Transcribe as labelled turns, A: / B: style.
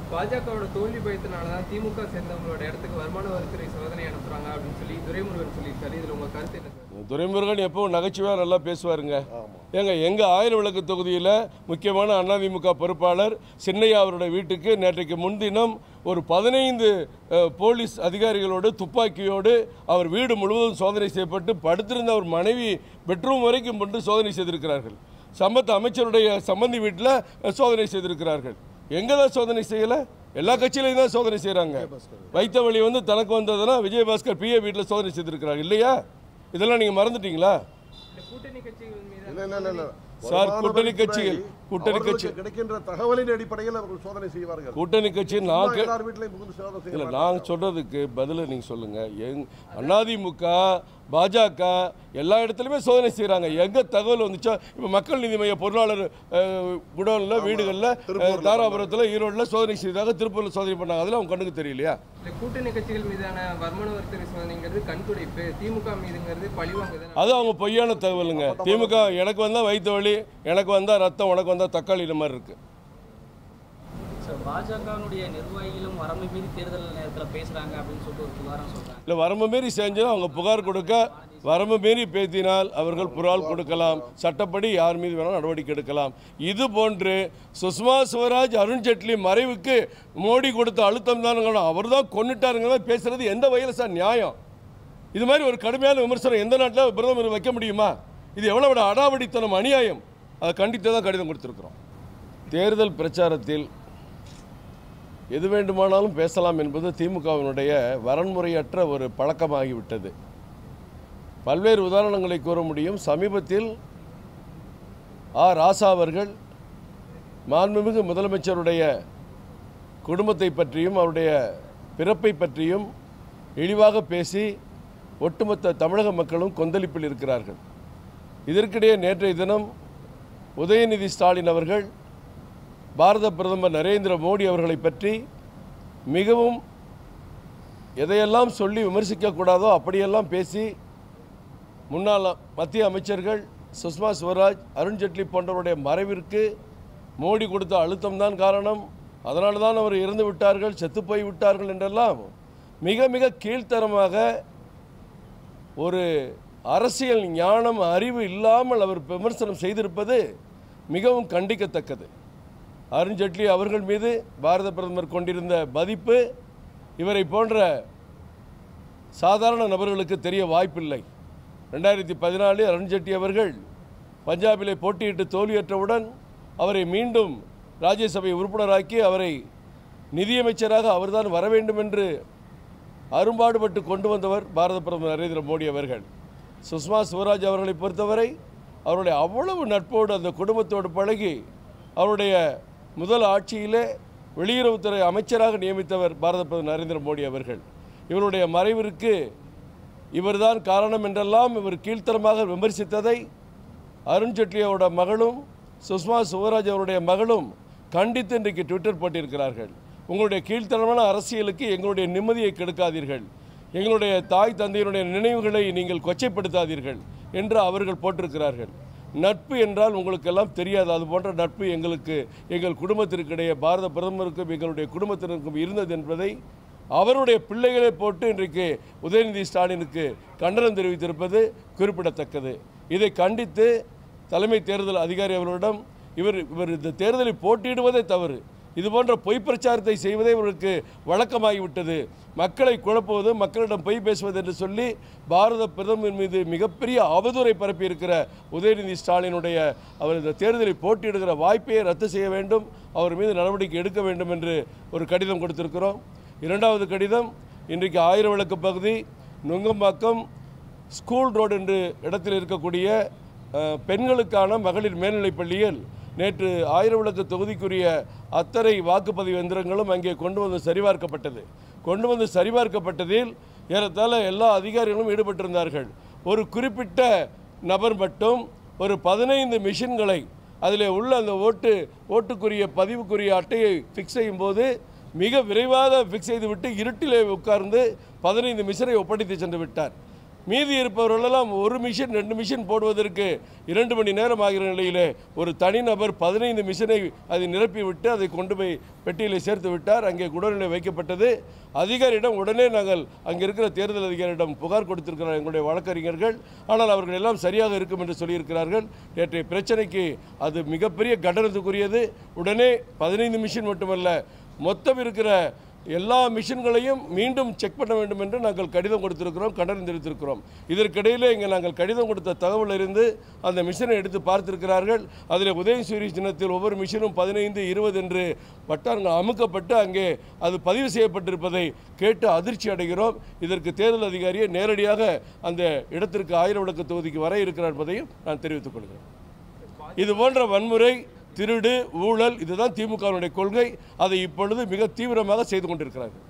A: பாஜகவோட தோல்வி பயத்தினால தான் திமுக சேர்ந்தவங்களோட இடத்துக்கு வருமான வரித்துறை சோதனை அனுப்புறாங்க அப்படின்னு சொல்லி துரைமுருகன் சொல்லியிருக்காரு இதுல உங்க கருத்து என்ன சார்
B: துரைமுருகன் எப்பவும் நகைச்சுவையாக நல்லா பேசுவாருங்க ஏங்க எங்கள் ஆயிரம் விளக்கு தொகுதியில் முக்கியமான அதிமுக பொறுப்பாளர் சின்னையா அவருடைய வீட்டுக்கு நேற்றைக்கு முன்தினம் ஒரு பதினைந்து அஹ், போலீஸ் அதிகாரிகளோடு துப்பாக்கியோடு அவர் வீடு முழுவதும் சோதனை செய்யப்பட்டு படுத்திருந்த அவர் மனைவி பெட்ரூம் வரைக்கும் கொண்டு சோதனை செய்திருக்கிறார்கள் சம்பத் அமைச்சருடைய சம்பந்தி வீட்டில் சோதனை செய்திருக்கிறார்கள் எங்கே தான் சோதனை செய்யலை எல்லா கட்சியிலையும் தான் சோதனை செய்கிறாங்க வைத்த வழி வந்து தனக்கு வந்ததுன்னா விஜயபாஸ்கர் பிஏ வீட்டில் சோதனை செய்திருக்கிறார் இல்லையா இதெல்லாம் நீங்கள் மறந்துட்டீங்களா
A: இந்த கூட்டணி கட்சிகள் மீது
C: இல்ல இல்ல இல்ல இல்ல
B: சார்,
C: வருமான
B: கூட்டணி
C: வரித்துறை
B: கட்சிகள், கூட்டணி
C: அவர்களுக்கு
B: கட்சி-
C: கிடைக்கின்ற தகவலின் அடிப்படையில் அவர்கள் சோதனை செய்வார்கள்
B: கூட்டணி கட்சி
C: சும்மா
B: நான் கே-
C: எல்லார் வீட்லயும் புகுந்து சோதனை செய்ய
B: இல்லை
C: மாட்டார்கள்.
B: நான் சொல்றதுக்கு பதில நீங்க சொல்லுங்க எங் அதிமுக பாஜக எல்லா இடத்துலையுமே சோதனை செய்கிறாங்க எங்கே தகவல் வந்துச்சோ இப்போ மக்கள் நீதி மைய பொருளாளர் குடோனில் வீடுகளில்
C: திருப்பூர்ல
B: தாராபுரத்தில் ஈரோட்டில் சோதனை செய்தாங்க திருப்பூரில் சோதனை பண்ணாங்க அதெல்லாம் அவங்க கண்ணுக்கு தெரியலையா
A: இந்த கூட்டணி கட்சிகள் மீதான வருமான வரித்துறை சோதனைங்கிறது கண்துடைப்பு திமுக மீதுங்கிறது பழிவாங்குதல்
B: அது அவங்க பொய்யான தகவலுங்க திமுக எனக்கு வந்தால் வயிற்று வலி எனக்கு வந்தால் ரத்தம் உனக்கு வந்தால் தக்காளி இந்த மாதிரி இருக்குது
D: சார் பாஜகவினுடைய நிர்வாகிகளும் வரம்பு மீறி தேர்தல் நேரத்தில் பேசுறாங்க அப்படின்னு சொல்லிட்டு ஒரு புகாரம் சொல்றாங்க
B: இல்லை வரம்பு மீறி செஞ்சால் அவங்க புகார் கொடுக்க வரம்பு மீறி பேசினால் அவர்கள் புகார் கொடுக்கலாம் சட்டப்படி யார் மீது வேணாலும் நடவடிக்கை எடுக்கலாம் இது போன்று சுஷ்மா ஸ்வராஜ் அருண் ஜேட்லி மறைவுக்கு மோடி கொடுத்த அழுத்தம் தான் அவர் தான் கொண்டுட்டாருங்க பேசுறது எந்த வகையில் சார் நியாயம் இது மாதிரி ஒரு கடுமையான விமர்சனம் எந்த நாட்டில் பிரதமர் வைக்க முடியுமா இது எவ்வளோ விட அடாவடித்தனம் அநியாயம் அதை கண்டித்து தான் கடிதம் கொடுத்துருக்குறோம் தேர்தல் பிரச்சாரத்தில் எது வேண்டுமானாலும் பேசலாம் என்பது திமுகவினுடைய வரன்முறையற்ற ஒரு பழக்கமாகிவிட்டது பல்வேறு உதாரணங்களை கூற முடியும் சமீபத்தில் ஆ ராசா அவர்கள் மாண்புமிகு முதலமைச்சருடைய குடும்பத்தை பற்றியும் அவருடைய பிறப்பை பற்றியும் இழிவாக பேசி ஒட்டுமொத்த தமிழக மக்களும் கொந்தளிப்பில் இருக்கிறார்கள் இதற்கிடையே நேற்றைய தினம் உதயநிதி ஸ்டாலின் அவர்கள் பாரத பிரதமர் நரேந்திர மோடி அவர்களை பற்றி மிகவும் எதையெல்லாம் சொல்லி விமர்சிக்கக்கூடாதோ அப்படியெல்லாம் பேசி முன்னாள் மத்திய அமைச்சர்கள் சுஷ்மா ஸ்வராஜ் அருண்ஜேட்லி போன்றவருடைய மறைவிற்கு மோடி கொடுத்த அழுத்தம்தான் காரணம் அதனால தான் அவர் இறந்து விட்டார்கள் செத்துப்போய் விட்டார்கள் என்றெல்லாம் மிக மிக கீழ்த்தரமாக ஒரு அரசியல் ஞானம் அறிவு இல்லாமல் அவர் விமர்சனம் செய்திருப்பது மிகவும் கண்டிக்கத்தக்கது அருண்ஜேட்லி அவர்கள் மீது பாரத பிரதமர் கொண்டிருந்த மதிப்பு இவரை போன்ற சாதாரண நபர்களுக்கு தெரிய வாய்ப்பில்லை ரெண்டாயிரத்தி பதினாலு அருண்ஜேட்லி அவர்கள் பஞ்சாபிலே போட்டியிட்டு தோல்வியற்றவுடன் அவரை மீண்டும் ராஜ்யசபை உறுப்பினராக்கி அவரை நிதியமைச்சராக அவர்தான் வர வேண்டும் என்று அரும்பாடுபட்டு கொண்டு வந்தவர் பாரத பிரதமர் நரேந்திர மோடி அவர்கள் சுஷ்மா ஸ்வராஜ் அவர்களை பொறுத்தவரை அவருடைய அவ்வளவு நட்போடு அந்த குடும்பத்தோடு பழகி அவருடைய முதல் ஆட்சியிலே வெளியுறவுத்துறை அமைச்சராக நியமித்தவர் பாரத பிரதமர் நரேந்திர மோடி அவர்கள் இவருடைய மறைவிற்கு இவர்தான் காரணம் என்றெல்லாம் இவர் கீழ்த்தரமாக விமர்சித்ததை அருண் ஜேட்லியோட மகளும் சுஷ்மா சுவராஜ் அவருடைய மகளும் கண்டித்து இன்றைக்கு ட்விட்டர் போட்டிருக்கிறார்கள் உங்களுடைய கீழ்த்தரமான அரசியலுக்கு எங்களுடைய நிம்மதியை கெடுக்காதீர்கள் எங்களுடைய தாய் தந்தையினுடைய நினைவுகளை நீங்கள் கொச்சைப்படுத்தாதீர்கள் என்று அவர்கள் போட்டிருக்கிறார்கள் நட்பு என்றால் உங்களுக்கெல்லாம் தெரியாது அது போன்ற நட்பு எங்களுக்கு எங்கள் குடும்பத்திற்கிடையே பாரத பிரதமருக்கும் எங்களுடைய குடும்பத்தினருக்கும் இருந்தது என்பதை அவருடைய பிள்ளைகளை போட்டு இன்றைக்கு உதயநிதி ஸ்டாலினுக்கு கண்டனம் தெரிவித்திருப்பது குறிப்பிடத்தக்கது இதை கண்டித்து தலைமை தேர்தல் அதிகாரி அவர்களிடம் இவர் இவர் இந்த தேர்தலில் போட்டியிடுவதே தவறு இது போன்ற பொய் பிரச்சாரத்தை செய்வதே இவருக்கு வழக்கமாகிவிட்டது மக்களை குழப்புவது மக்களிடம் பொய் பேசுவது என்று சொல்லி பாரத பிரதமர் மீது மிகப்பெரிய அவதூறை பரப்பியிருக்கிற உதயநிதி ஸ்டாலினுடைய அவர் இந்த தேர்தலில் போட்டியிடுகிற வாய்ப்பையே ரத்து செய்ய வேண்டும் அவர் மீது நடவடிக்கை எடுக்க வேண்டும் என்று ஒரு கடிதம் கொடுத்திருக்கிறோம் இரண்டாவது கடிதம் இன்றைக்கு ஆயிரம் விளக்கு பகுதி நுங்கம்பாக்கம் ஸ்கூல் ரோடு என்று இடத்தில் இருக்கக்கூடிய அஹ், பெண்களுக்கான மகளிர் மேல்நிலைப் பள்ளியில் நேற்று ஆயிரம் விளக்கு தொகுதிக்குரிய அத்தனை வாக்குப்பதிவு எந்திரங்களும் அங்கே கொண்டு வந்து சரிபார்க்கப்பட்டது கொண்டு வந்து சரிபார்க்கப்பட்டதில் ஏறத்தாழ எல்லா அதிகாரிகளும் ஈடுபட்டிருந்தார்கள் ஒரு குறிப்பிட்ட நபர் மட்டும் ஒரு பதினைந்து மிஷின்களை அதில் உள்ள அந்த ஓட்டு ஓட்டுக்குரிய பதிவுக்குரிய அட்டையை ஃபிக்ஸ் செய்யும்போது மிக விரைவாக ஃபிக்ஸ் செய்துவிட்டு இருட்டிலே உட்கார்ந்து பதினைந்து மிஷினை ஒப்படைத்து சென்று விட்டார் மீதி இருப்பவர்களெல்லாம் ஒரு மிஷின் ரெண்டு மிஷின் போடுவதற்கு இரண்டு மணி நேரம் ஆகிற நிலையிலே ஒரு தனிநபர் பதினைந்து மிஷினை அதை நிரப்பி விட்டு அதை கொண்டு போய் பெட்டியில் சேர்த்து விட்டார் அங்கே குடோனிலே வைக்கப்பட்டது அதிகாரியிடம் உடனே நாங்கள் அங்கே இருக்கிற தேர்தல் அதிகாரியிடம் புகார் கொடுத்திருக்கிறார் எங்களுடைய வழக்கறிஞர்கள் ஆனால் அவர்கள் எல்லாம் சரியாக இருக்கும் என்று சொல்லியிருக்கிறார்கள் நேற்றைய பிரச்சனைக்கு அது மிகப்பெரிய கண்டனத்துக்குரியது உடனே பதினைந்து மிஷின் மட்டுமல்ல மொத்தம் இருக்கிற எல்லா மிஷின்களையும் மீண்டும் செக் பண்ண வேண்டும் என்று நாங்கள் கடிதம் கொடுத்திருக்கிறோம் கண்டனம் தெரிவித்திருக்கிறோம் இதற்கிடையிலே இங்கே நாங்கள் கடிதம் கொடுத்த தகவல் இருந்து அந்த மிஷினை எடுத்து பார்த்திருக்கிறார்கள் அதில் உதயசூரி சின்னத்தில் ஒவ்வொரு மிஷினும் பதினைந்து இருபது என்று வட்டாரங்கள் அமுக்கப்பட்டு அங்கே அது பதிவு செய்யப்பட்டிருப்பதை கேட்டு அதிர்ச்சி அடைகிறோம் இதற்கு தேர்தல் அதிகாரியை நேரடியாக அந்த இடத்திற்கு ஆயிரம் விளக்கு தொகுதிக்கு வர இருக்கிறார் என்பதையும் நான் தெரிவித்துக் கொள்கிறேன் இது போன்ற வன்முறை திருடு ஊழல் இதுதான் திமுகவினுடைய கொள்கை அதை இப்பொழுது மிக தீவிரமாக செய்து கொண்டிருக்கிறார்கள்